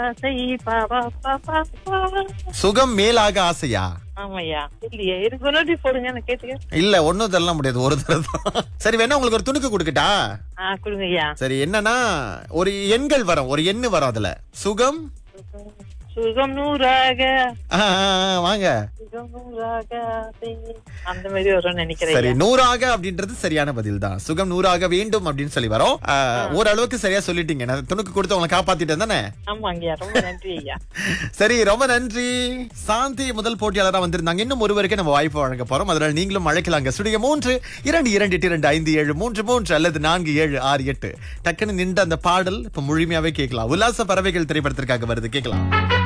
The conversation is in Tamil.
ஆசை பாபா பாபா பா. சுகம் மேலாக ஆசையா ஆமாய்யா இல்லையா இருக்கு ஒரு வாட்டி போடுங்க நான் கேட்டுக்க இல்ல ஒண்ணும் தள்ள முடியாது ஒரு தடவை தான் சரி வேணா உங்களுக்கு ஒரு துணுக்கு கொடுக்கட்டா ஆ கொடுங்க ஐயா சரி என்னன்னா ஒரு எண்கள் வரும் ஒரு எண்ணு வரும் அதுல சுகம் சுகம் நூறாக ஆ, ஆ, ஆ, வாங்க சுகம் நூறாக ஆசை. அந்த மாதிரி வரும்னு நினைக்கிறேன் சரி ஐயா. நூறாக அப்படின்றது சரியான பதில் தான் சுகம் நூறாக வேண்டும் அப்படின்னு சொல்லி வரும் ஆ, ஓரளவுக்கு சரியா சொல்லிட்டீங்க நான் துணுக்கு கொடுத்து உங்களை காப்பாத்திட்டேன் தானே ஆமாங்கய்யா ரொம்ப நன்றி ஐயா சரி ரொம்ப நன்றி சாந்தி முதல் போட்டியாளரா வந்திருந்தாங்க இன்னும் ஒருவருக்கு நம்ம வாய்ப்பு வழங்க போறோம் அதனால நீங்களும் அழைக்கலாங்க சுடிய மூன்று இரண்டு இரண்டு எட்டு இரண்டு ஐந்து ஏழு மூன்று மூன்று அல்லது நான்கு ஏழு ஆறு எட்டு டக்குன்னு நின்று அந்த பாடல் இப்ப முழுமையாவே கேட்கலாம் உல்லாச பறவைகள் திரைப்படத்திற்காக வருது கேட்கலாம்